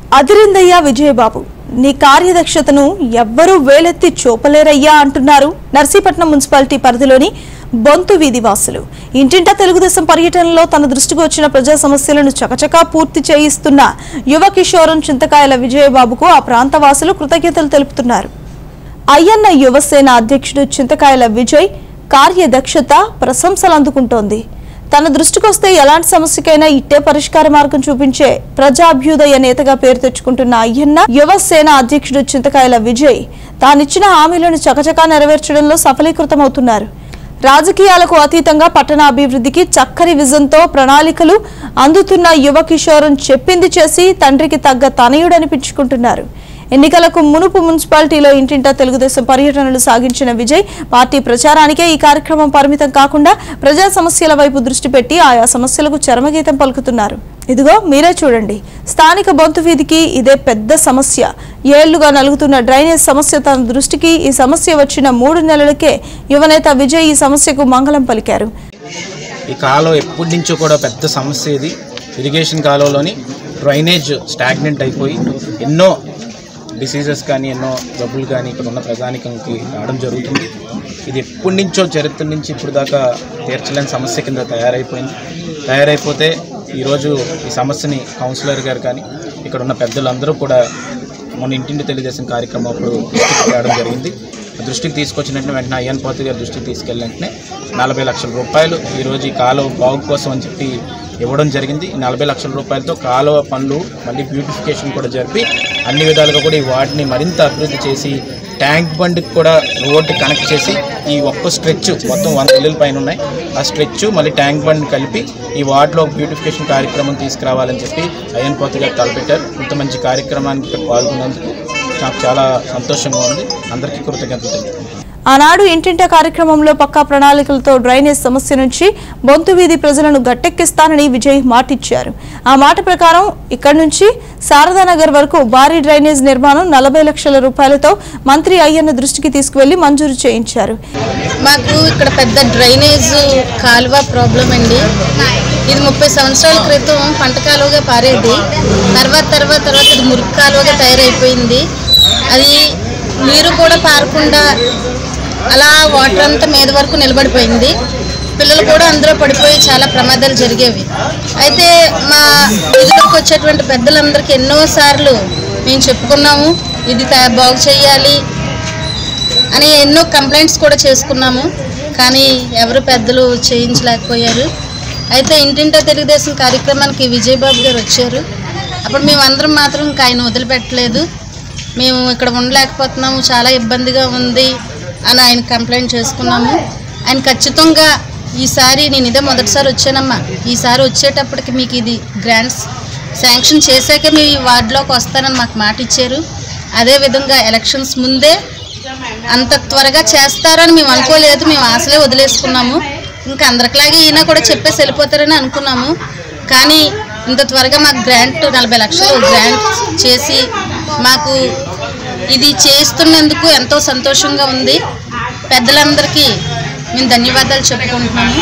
అదిరిందయ్యా విజయబాబు నీ కార్యదక్షతను ఎవ్వరూ వేలెత్తి చూపలేరయ్యా అంటున్నారు నర్సీపట్నం మున్సిపాలిటీ పరిధిలోని బొంతు వీధి వాసులు ఇంటింటా తెలుగుదేశం పర్యటనలో తన దృష్టికి వచ్చిన ప్రజా సమస్యలను చకచకా పూర్తి చేయిస్తున్న యువ కిషోరం చింతకాయల విజయబాబుకు ఆ ప్రాంత వాసులు కృతజ్ఞతలు తెలుపుతున్నారు అయ్యన్న యువసేన అధ్యక్షుడు చింతకాయల విజయ్ కార్యదక్షత ప్రశంసలు అందుకుంటోంది తన దృష్టికొస్తే ఎలాంటి సమస్యకైనా ఇట్టే పరిష్కార మార్గం చూపించే ప్రజాభ్యుదయ నేతగా పేరు తెచ్చుకుంటున్న అయ్యన్న యువసేన అధ్యక్షుడు చింతకాయల విజయ్ తానిచ్చిన హామీలను చకచకా నెరవేర్చడంలో సఫలీకృతమవుతున్నారు రాజకీయాలకు అతీతంగా పట్టణ అభివృద్ధికి చక్కని విజన్తో ప్రణాళికలు అందుతున్న యువ కిషోరం చెప్పింది చేసి తండ్రికి తగ్గ తనయుడనిపించుకుంటున్నారు ఎన్నికలకు మునుపు మున్సిపాలిటీలో ఇంటింటా తెలుగుదేశం పర్యటనలు సాగించిన విజయ్ పార్టీ ప్రచారానికే ఈ కార్యక్రమం పరిమితం కాకుండా ప్రజా సమస్యల వైపు దృష్టి పెట్టి ఆయా సమస్యలకు చరమగీతం పలుకుతున్నారు ఇదిగో మీరే చూడండి స్థానిక బొంతు వీధికి ఇదే పెద్ద సమస్య ఏళ్లుగా నలుగుతున్న డ్రైనేజ్ సమస్య తన దృష్టికి ఈ సమస్య వచ్చిన మూడు నెలలకే యువనేత విజయ్ ఈ సమస్యకు మంగళం పలికారు ఈ కాలువ ఎప్పటి నుంచో కూడా పెద్ద సమస్య ఇది ఇరిగేషన్ కాలువలోని డ్రైనేజ్ స్టాగ్నెంట్ అయిపోయి ఎన్నో డిసీజెస్ కానీ ఎన్నో జబ్బులు కానీ ఇక్కడ ఉన్న ప్రజానికంకి రావడం జరుగుతుంది ఇది ఎప్పటి నుంచో చరిత్ర నుంచి ఇప్పుడు దాకా తీర్చలేని సమస్య కింద తయారైపోయింది తయారైపోతే ఈరోజు ఈ సమస్యని కౌన్సిలర్ గారు కానీ ఇక్కడ ఉన్న పెద్దలందరూ కూడా మొన్న ఇంటింటి తెలుగుదేశం కార్యక్రమం అప్పుడు దృష్టికి తేవడం జరిగింది దృష్టికి తీసుకొచ్చిన వెంటనే వెంటనే అయ్యన్ పాతి గారి దృష్టికి తీసుకెళ్ళిన వెంటనే నలభై లక్షల రూపాయలు ఈరోజు ఈ కాలువ బాగు కోసం అని చెప్పి ఇవ్వడం జరిగింది ఈ నలభై లక్షల రూపాయలతో కాలువ పనులు మళ్ళీ బ్యూటిఫికేషన్ కూడా జరిపి అన్ని విధాలుగా కూడా ఈ వాటిని మరింత అభివృద్ధి చేసి ట్యాంక్ బండ్కి కూడా రోడ్డు కనెక్ట్ చేసి ఈ ఒక్క స్ట్రెచ్ మొత్తం వంద ఇల్లుల పైన ఉన్నాయి ఆ స్ట్రెచ్ మళ్ళీ ట్యాంక్ బండ్ కలిపి ఈ వార్డులో బ్యూటిఫికేషన్ కార్యక్రమం తీసుకురావాలని చెప్పి అయ్యన్ పోతు గారు తలపెట్టారు ఇంత మంచి కార్యక్రమానికి ఇక్కడ పాల్గొన్నందుకు నాకు చాలా సంతోషంగా ఉంది అందరికీ కృతజ్ఞతలు తెలుపుతున్నాను ఆనాడు ఇంటింటా కార్యక్రమంలో పక్కా ప్రణాళికలతో డ్రైనేజ్ సమస్య నుంచి బొంతు వీధి ప్రజలను గట్టెక్కిస్తానని విజయ్ మాటిచ్చారు ఆ మాట ప్రకారం ఇక్కడి నుంచి శారదానగర్ వరకు భారీ డ్రైనేజ్ నిర్మాణం నలభై లక్షల రూపాయలతో మంత్రి అయ్యన్న దృష్టికి తీసుకువెళ్లి మంజూరు చేయించారు మాకు ఇక్కడ పెద్ద డ్రైనేజ్ కాలువ ప్రాబ్లం అండి ఇది ముప్పై సంవత్సరాల క్రితం పంట కాలువగా పారేది తర్వాత తర్వాత తర్వాత ఇది మురికి కాలువగా తయారైపోయింది అది నీరు కూడా పారకుండా అలా వాటర్ అంతా మీద వరకు నిలబడిపోయింది పిల్లలు కూడా అందులో పడిపోయి చాలా ప్రమాదాలు జరిగేవి అయితే మా వీధిలోకి వచ్చేటువంటి పెద్దలందరికీ ఎన్నోసార్లు మేము చెప్పుకున్నాము ఇది తయా- బాగు చేయాలి అని ఎన్నో కంప్లైంట్స్ కూడా చేసుకున్నాము కానీ ఎవరు పెద్దలు చేయించలేకపోయారు అయితే ఇంటింటా తెలుగుదేశం కార్యక్రమానికి విజయబాబు గారు వచ్చారు అప్పుడు మేమందరం మాత్రం ఇంకా ఆయన వదిలిపెట్టలేదు మేము ఇక్కడ ఉండలేకపోతున్నాము చాలా ఇబ్బందిగా ఉంది అని ఆయన కంప్లైంట్ చేసుకున్నాము ఆయన ఖచ్చితంగా ఈసారి నేను ఇదే మొదటిసారి వచ్చానమ్మా ఈసారి వచ్చేటప్పటికి మీకు ఇది గ్రాంట్స్ శాంక్షన్ చేశాకే మీ వార్డులోకి వస్తానని మాకు మాట ఇచ్చారు అదేవిధంగా ఎలక్షన్స్ ముందే అంత త్వరగా చేస్తారని మేము అనుకోలేదు మేము ఆశలే వదిలేసుకున్నాము ఇంకా అందరిలాగే ఈయన కూడా చెప్పేసి వెళ్ళిపోతారని అనుకున్నాము కానీ ఇంత త్వరగా మాకు గ్రాంట్ నలభై లక్షలు గ్రాంట్ చేసి మాకు ఇది చేస్తున్నందుకు ఎంతో సంతోషంగా ఉంది పెద్దలందరికీ మేము ధన్యవాదాలు చెప్పుకుంటున్నాము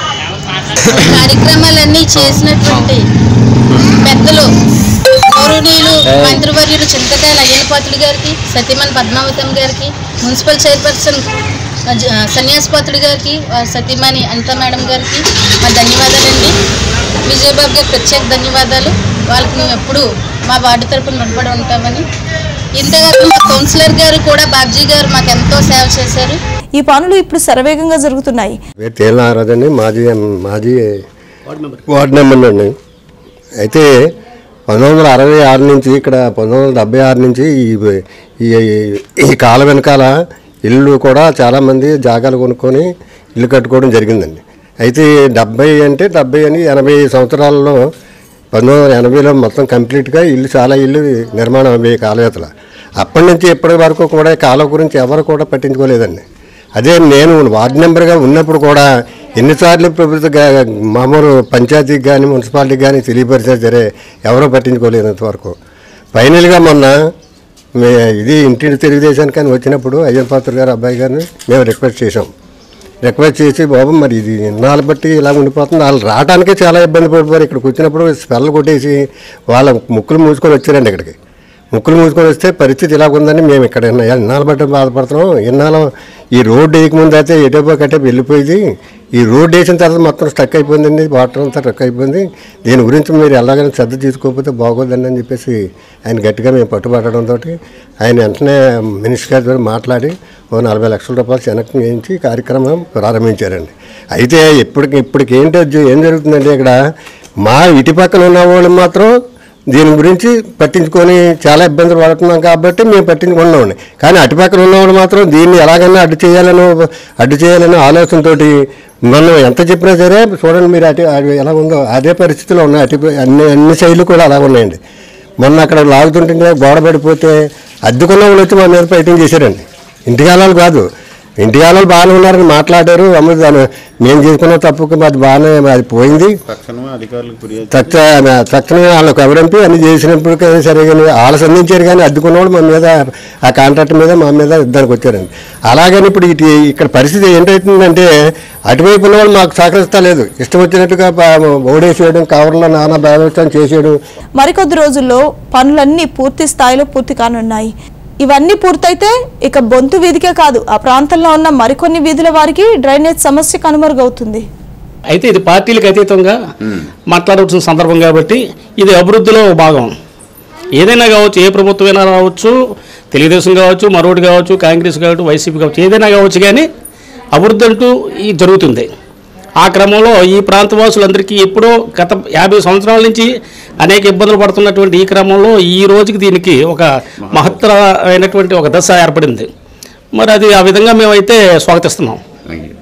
ఈ కార్యక్రమాలన్నీ చేసినటువంటి పెద్దలు గౌరవనీయులు మంత్రివర్యులు చింతకాయల అయ్యలపాత్రుడు గారికి సతీమణి పద్మావతం గారికి మున్సిపల్ చైర్పర్సన్ జ- సన్యాసిపాత్రుడు గారికి వారి సతీమణి అనిత మేడం గారికి మా ధన్యవాదాలండి విజయబాబు గారికి ప్రత్యేక ధన్యవాదాలు వాళ్ళకి మేము ఎప్పుడు మా వార్డు తరపున రుణపడి ఉంటామని ఇంతేకాక మా కౌన్సిలర్ గారు కూడా బాబ్జీ గారు మాకు ఎంతో సేవ చేశారు ఈ పనులు ఇప్పుడు శరవేగంగా జరుగుతున్నాయి పేరు తేలిన నాగరాజు అండి మాజీ మాజీ వార్డు మెంబర్ అండి అయితే పంతొమ్మిది వందల అరవై ఆరు నుంచి ఇక్కడ పంతొమ్మిది వందల డెబ్బై ఆరు నుంచి ఈ ఈ- ఈ కాలం వెనకాల ఇల్లు కూడా చాలామంది జాగాలు కొనుక్కొని ఇల్లు కట్టుకోవడం జరిగిందండి అయితే డెబ్బై అంటే డెబ్బై అని ఎనభై సంవత్సరాలలో పంతొమ్మిది వందల ఎనభైలో మొత్తం కంప్లీట్గా ఇల్లు చాలా ఇల్లు నిర్మాణం అయ్యాయి కాలువేతల అప్పటి నుంచి ఇప్పటి వరకు కూడా ఈ కాలువ గురించి ఎవరు కూడా పట్టించుకోలేదండి అదే నేను వార్డు మెంబర్గా ఉన్నప్పుడు కూడా ఎన్నిసార్లు ప్రభుత్వ గా- మామూలు పంచాయతీకి కానీ మున్సిపాలిటీకి కానీ తెలియపరిచా సరే ఎవరో పట్టించుకోలేదు ఇంతవరకు ఫైనల్గా మొన్న మే ఇది ఇంటి తెలుగుదేశానికి అని వచ్చినప్పుడు అయ్యన్ పాత్ర గారు అబ్బాయి గారిని మేము రిక్వెస్ట్ చేసాం రిక్వెస్ట్ చేసి బాబు మరి ఇది ఇన్నాళ్ళు బట్టి ఇలా ఉండిపోతుంది వాళ్ళు రావడానికే చాలా ఇబ్బంది పడిపోయారు ఇక్కడికి వచ్చినప్పుడు స్పెల్ కొట్టేసి వాళ్ళ ముక్కులు మూసుకొని వచ్చారండి ఇక్కడికి ముక్కులు మూసుకొని వస్తే పరిస్థితి ఇలా ఉందని మేము ఇక్కడ ఇన్న- ఇన్నాళ్ళు బట్టి బాధపడుతున్నాం ఇన్నాళ్ళు ఈ రోడ్డు వేయకముందు అయితే ఎటేపో కట్టే వెళ్ళిపోయింది ఈ రోడ్డు వేసిన తర్వాత మొత్తం స్టక్ అయిపోయిందండి వాటర్ అంతా స్టక్ అయిపోయింది దీని గురించి మీరు ఎలాగైనా శ్రద్ధ తీసుకోకపోతే బాగోదండి అని చెప్పేసి ఆయన గట్టిగా మేము పట్టుబట్టడంతో ఆయన వెంటనే మినిస్టర్ గారితో మాట్లాడి ఓ నలభై లక్షల రూపాయలు వెనక్కి వేయించి కార్యక్రమం ప్రారంభించారండి అయితే ఇప్పటికి ఇప్పటికి ఏంటో జ- ఏం జరుగుతుందంటే ఇక్కడ మా ఇటు పక్కన ఉన్న వాళ్ళు మాత్రం దీని గురించి పట్టించుకొని చాలా ఇబ్బందులు పడుతున్నాం కాబట్టి మేము పట్టించుకున్నామండి కానీ అటుపక్కన ఉన్నవాడు మాత్రం దీన్ని ఎలాగైనా అడ్డు చేయాలని అడ్డు చేయాలనే ఆలోచనతోటి మనం ఎంత చెప్పినా సరే చూడండి మీరు అటు అటు ఎలా ఉందో అదే పరిస్థితిలో ఉన్నాయి అటు అన్ని అన్ని శైలు కూడా అలా ఉన్నాయండి మొన్న అక్కడ లాగుతుంటే గోడ పడిపోతే అద్దెకున్న వాళ్ళు వచ్చి మా మీద ఫైటింగ్ చేశారండి ఇంటికాలాలు కాదు ఇంటికాలాలు బాగానే ఉన్నారని మాట్లాడారు అమ్మ దాన్ని మేము చేసుకున్న తప్పుకి అది బాగానే అది పోయింది తక్షణమే అధికారులకు ఫిర్యాదు తక్ష తక్షణమే వాళ్ళకి కవరంపి అన్ని చేసినప్పటికీ సరే కానీ వాళ్ళు సంధించారు కానీ అడ్డుకున్న వాళ్ళు మా మీద ఆ కాంట్రాక్ట్ మీద మా మీద యుద్ధానికి వచ్చారండి అలాగని ఇప్పుడు ఇటు ఇక్కడ పరిస్థితి ఏంటవుతుందంటే అటువైపు ఉన్న వాళ్ళు మాకు సహకరిస్తలేదు ఇష్టం వచ్చినట్టుగా ప- ఓడేసేయడం కవర్లో నానా వ్యవస్థ చేసేయడం మరికొద్ది రోజుల్లో పనులన్నీ పూర్తి స్థాయిలో పూర్తి కానున్నాయి ఇవన్నీ పూర్తయితే ఇక బొంతు వీధికే కాదు ఆ ప్రాంతంలో ఉన్న మరికొన్ని వీధుల వారికి డ్రైనేజ్ సమస్య కనుమరుగవుతుంది అయితే ఇది పార్టీలకు అతీతంగా మాట్లాడవలసిన సందర్భం కాబట్టి ఇది అభివృద్ధిలో ఒక భాగం ఏదైనా కావచ్చు ఏ ప్రభుత్వమైనా రావచ్చు తెలుగుదేశం కావచ్చు మరొకటి కావచ్చు కాంగ్రెస్ కావచ్చు వైసీపీ కావచ్చు ఏదైనా కావచ్చు కానీ అభివృద్ధి అంటూ ఈ జరుగుతుంది ఆ క్రమంలో ఈ ప్రాంతవాసులందరికీ ఎప్పుడో గత యాభై సంవత్సరాల నుంచి అనేక ఇబ్బందులు పడుతున్నటువంటి ఈ క్రమంలో ఈ రోజుకి దీనికి ఒక మహత్తరమైనటువంటి ఒక దశ ఏర్పడింది మరి అది ఆ విధంగా మేమైతే స్వాగతిస్తున్నాం థ్యాంక్ యూ